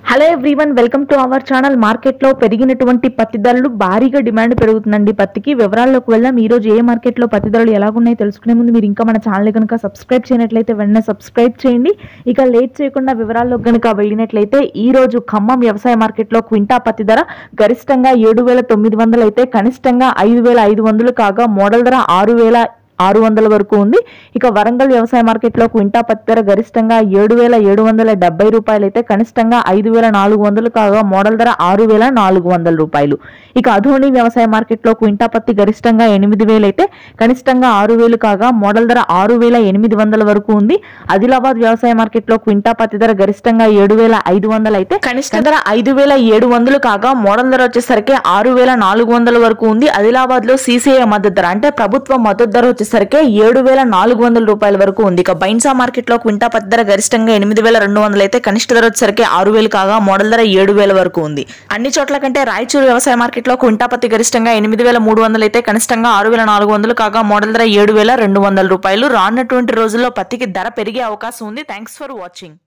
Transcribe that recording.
hello everyone welcome to our channel మార్కెట్లో పెరిగినటువంటి పత్తి ధరలు భారీగా డిమాండ్ పెరుగుతుందండి పత్తికి వివరాల్లోకి వెళ్దాం ఈ రోజు ఏ మార్కెట్లో పత్తి ధరలు ఎలాగున్నాయో తెలుసుకునే ముందు మీరు ఇంకా మన ఛానల్ కనుక సబ్స్క్రైబ్ చేయనట్లయితే వెంటనే సబ్స్క్రైబ్ చేయండి ఇక లేట్ చేయకుండా వివరాల్లోకి కనుక వెళ్ళినట్లయితే ఈ రోజు ఖమ్మం వ్యవసాయ మార్కెట్లో క్వింటా పత్తి ధర గరిష్టంగా ఏడు వేల తొమ్మిది వందలు అయితే కనిష్టంగా ఐదు వేల ఐదు వందలు కాగా మోడల్ ధర ఆరు వేల ఆరు వందల వరకు ఉంది ఇక వరంగల్ వ్యవసాయ మార్కెట్లో క్వింటా పత్తి ధర గరిష్టంగా ఏడు వేల ఏడు వందల డెబ్బై రూపాయలు అయితే కనిష్టంగా ఐదు వేల నాలుగు వందలు కాగా మోడల్ ధర ఆరు వేల నాలుగు వందల రూపాయలు ఇక అధోని వ్యవసాయ మార్కెట్లో క్వింటా పత్తి గరిష్టంగా ఎనిమిది వేలు అయితే కనిష్టంగా ఆరు వేలు కాగా మోడల్ ధర ఆరు వేల ఎనిమిది వందల వరకు ఉంది ఆదిలాబాద్ వ్యవసాయ మార్కెట్లో క్వింటా పత్తి ధర గరిష్టంగా ఏడు వేల ఐదు వందలు అయితే కనిష్ట ధర ఐదు వేల ఏడు వందలు కాగా మోడల్ ధర వచ్చేసరికి ఆరు వేల నాలుగు వందల వరకు ఉంది ఆదిలాబాద్ లో సీసీఐ మద్దతు ధర అంటే ప్రభుత్వ మద్దతు ధర వచ్చేసరికి ఏడు వేల నాలుగు వందల రూపాయల వరకు ఉంది ఇక బైన్సా మార్కెట్ లో క్వింటా పత్తి ధర గరిష్టంగా ఎనిమిది వేల రెండు వందలు అయితే కనిష్ట ధర వచ్చేసరికి ఆరు వేలు కాగా మోడల్ ధర ఏడు వేల వరకు ఉంది అన్ని చోట్ల కంటే రాయచూరు వ్యవసాయ మార్కెట్ లో క్వింటా పత్తి గరిష్టంగా ఎనిమిది వేల మూడు వందలు అయితే కనిష్టంగా ఆరు వేల నాలుగు వందలు కాగా మోడల్ ధర ఏడు వేల రెండు వందల రూపాయలు రానున్నటువంటి రోజుల్లో పత్తికి ధర పెరిగే అవకాశం ఉంది థ్యాంక్స్ ఫర్ వాచింగ్